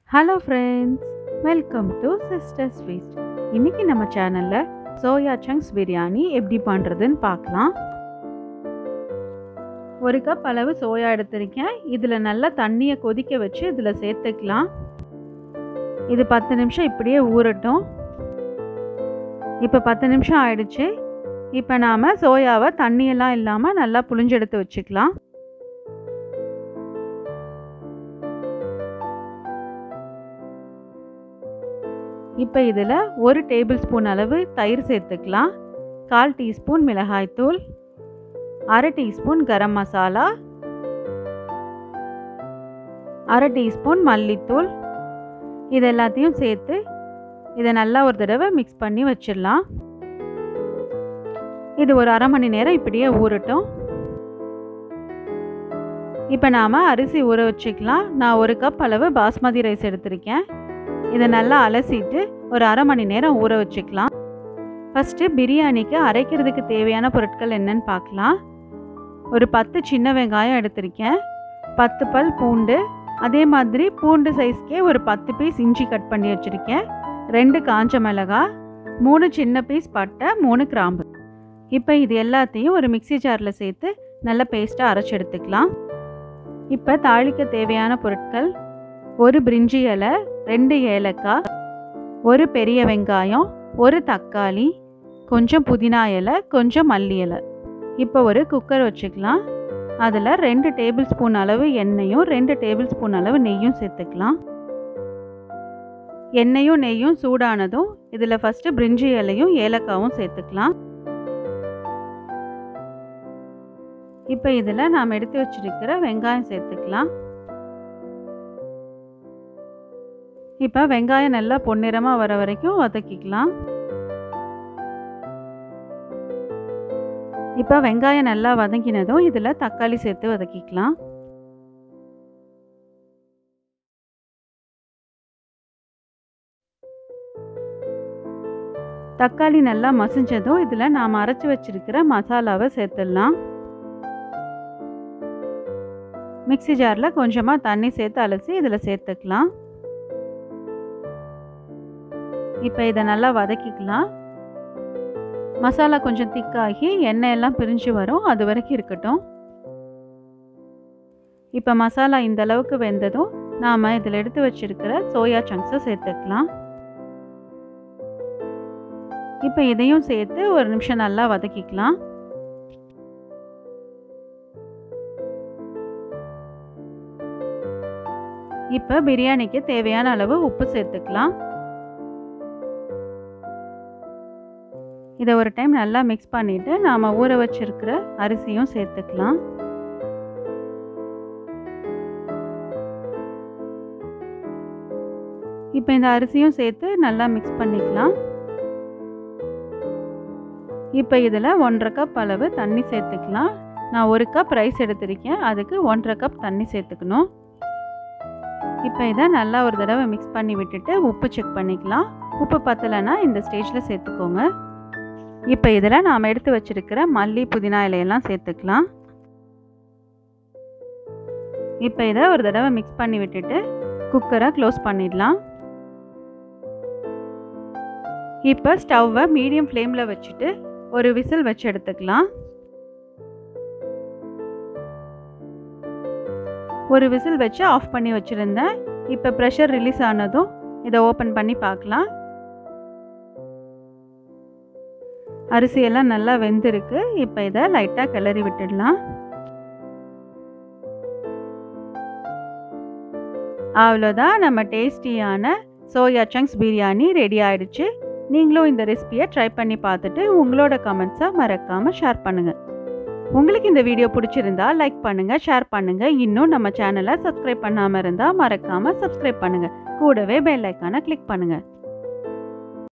hello friends welcome to Sisters Feast இன்னைக்கு நம்ம சேனலில் சோயா சங்க்ஸ் பிரியாணி எப்படி பண்ணுறதுன்னு பார்க்கலாம் ஒரு கப் அளவு சோயா எடுத்திருக்கேன் இதில் நல்லா தண்ணியை கொதிக்க வச்சு இதில் சேர்த்துக்கலாம் இது பத்து நிமிஷம் இப்படியே ஊறட்டும் இப்போ பத்து நிமிஷம் ஆயிடுச்சு இப்போ நாம் சோயாவை தண்ணியெல்லாம் இல்லாமல் நல்லா புளிஞ்செடுத்து வச்சுக்கலாம் இப்போ இதில் ஒரு டேபிள் ஸ்பூன் அளவு தயிர் சேர்த்துக்கலாம் கால் டீஸ்பூன் மிளகாய்த்தூள் அரை டீஸ்பூன் கரம் மசாலா அரை டீஸ்பூன் மல்லித்தூள் இது எல்லாத்தையும் சேர்த்து இதை நல்லா ஒரு தடவை மிக்ஸ் பண்ணி வச்சிடலாம் இது ஒரு அரை மணி நேரம் இப்படியே ஊறட்டும் இப்போ நாம் அரிசி ஊற வச்சுக்கலாம் நான் ஒரு கப் அளவு பாஸ்மதி ரைஸ் எடுத்திருக்கேன் இதை நல்லா அலசிட்டு ஒரு அரை மணி நேரம் ஊற வச்சுக்கலாம் ஃபஸ்ட்டு பிரியாணிக்கு அரைக்கிறதுக்கு தேவையான பொருட்கள் என்னன்னு பார்க்கலாம் ஒரு பத்து சின்ன வெங்காயம் எடுத்திருக்கேன் பத்து பல் பூண்டு அதே மாதிரி பூண்டு சைஸ்க்கே ஒரு பத்து பீஸ் இஞ்சி கட் பண்ணி வச்சுருக்கேன் ரெண்டு காஞ்ச மிளகாய் மூணு சின்ன பீஸ் பட்டை மூணு கிராம்பு இப்போ இது எல்லாத்தையும் ஒரு மிக்சி ஜாரில் சேர்த்து நல்ல பேஸ்ட்டாக அரைச்சி எடுத்துக்கலாம் இப்போ தாளிக்க தேவையான பொருட்கள் ஒரு பிரிஞ்சி இலை ரெண்டு ஏலக்காய் ஒரு பெரிய வெங்காயம் ஒரு தக்காளி கொஞ்சம் புதினா இலை கொஞ்சம் மல்லி இலை இப்போ ஒரு குக்கர் வச்சுக்கலாம் அதில் ரெண்டு டேபிள் ஸ்பூன் அளவு எண்ணெயும் ரெண்டு டேபிள் ஸ்பூன் அளவு நெய்யும் சேர்த்துக்கலாம் எண்ணெயும் நெய்யும் சூடானதும் இதில் ஃபஸ்ட்டு பிரிஞ்சி இலையும் ஏலக்காவும் சேர்த்துக்கலாம் இப்போ இதில் நாம் எடுத்து வச்சிருக்கிற வெங்காயம் சேர்த்துக்கலாம் இப்போ வெங்காயம் நல்லா பொன்னிறமாக வர வரைக்கும் வதக்கிக்கலாம் இப்போ வெங்காயம் நல்லா வதங்கினதும் இதில் தக்காளி சேர்த்து வதக்கிக்கலாம் தக்காளி நல்லா மசிஞ்சதும் இதில் நாம் அரைச்சி வச்சிருக்கிற மசாலாவை சேர்த்துடலாம் மிக்சி ஜாரில் கொஞ்சமாக தண்ணி சேர்த்து அலசி இதில் சேர்த்துக்கலாம் இப்போ இதை நல்லா வதக்கிக்கலாம் மசாலா கொஞ்சம் திக்காகி எண்ணெய் எல்லாம் பிரிஞ்சு வரும் அது வரைக்கும் இருக்கட்டும் இப்போ மசாலா இந்த அளவுக்கு வெந்ததும் நாம் இதில் எடுத்து வச்சிருக்கிற சோயா சங்க்ஸை சேர்த்துக்கலாம் இப்போ இதையும் சேர்த்து ஒரு நிமிஷம் நல்லா வதக்கிக்கலாம் இப்போ பிரியாணிக்கு தேவையான அளவு உப்பு சேர்த்துக்கலாம் இதை ஒரு டைம் நல்லா மிக்ஸ் பண்ணிவிட்டு நாம் ஊற வச்சிருக்கிற அரிசியும் சேர்த்துக்கலாம் இப்போ இந்த அரிசியும் சேர்த்து நல்லா மிக்ஸ் பண்ணிக்கலாம் இப்போ இதில் ஒன்றரை கப் அளவு தண்ணி சேர்த்துக்கலாம் நான் ஒரு கப் ரைஸ் எடுத்திருக்கேன் அதுக்கு ஒன்றரை கப் தண்ணி சேர்த்துக்கணும் இப்போ இதை நல்லா ஒரு தடவை மிக்ஸ் பண்ணி விட்டுட்டு உப்பு செக் பண்ணிக்கலாம் உப்பு பத்தலைன்னா இந்த ஸ்டேஜில் சேர்த்துக்கோங்க இப்போ இதில் நாம் எடுத்து வச்சிருக்கிற மல்லி புதினா இலையெல்லாம் சேர்த்துக்கலாம் இப்போ இதை ஒரு தடவை மிக்ஸ் பண்ணி விட்டுட்டு குக்கரை க்ளோஸ் பண்ணிடலாம் இப்போ ஸ்டவ்வை மீடியம் ஃப்ளேமில் வச்சுட்டு ஒரு விசில் வச்சு எடுத்துக்கலாம் ஒரு விசில் வச்சு ஆஃப் பண்ணி வச்சுருந்தேன் இப்போ ப்ரெஷர் ரிலீஸ் ஆனதும் இதை ஓப்பன் பண்ணி பார்க்கலாம் அரிசியெல்லாம் நல்லா வெந்திருக்கு இப்போ இதை லைட்டாக கிளறி விட்டுடலாம் அவ்வளோதான் நம்ம டேஸ்டியான சோயா சங்க்ஸ் பிரியாணி ரெடி ஆயிடுச்சு நீங்களும் இந்த ரெசிபியை ட்ரை பண்ணி பார்த்துட்டு உங்களோட கமெண்ட்ஸை மறக்காமல் ஷேர் பண்ணுங்கள் உங்களுக்கு இந்த வீடியோ பிடிச்சிருந்தா லைக் பண்ணுங்கள் ஷேர் பண்ணுங்கள் இன்னும் நம்ம சேனலை சப்ஸ்கிரைப் பண்ணாமல் இருந்தால் மறக்காமல் சப்ஸ்கிரைப் பண்ணுங்கள் கூடவே பெல் ஐக்கானை கிளிக் பண்ணுங்கள்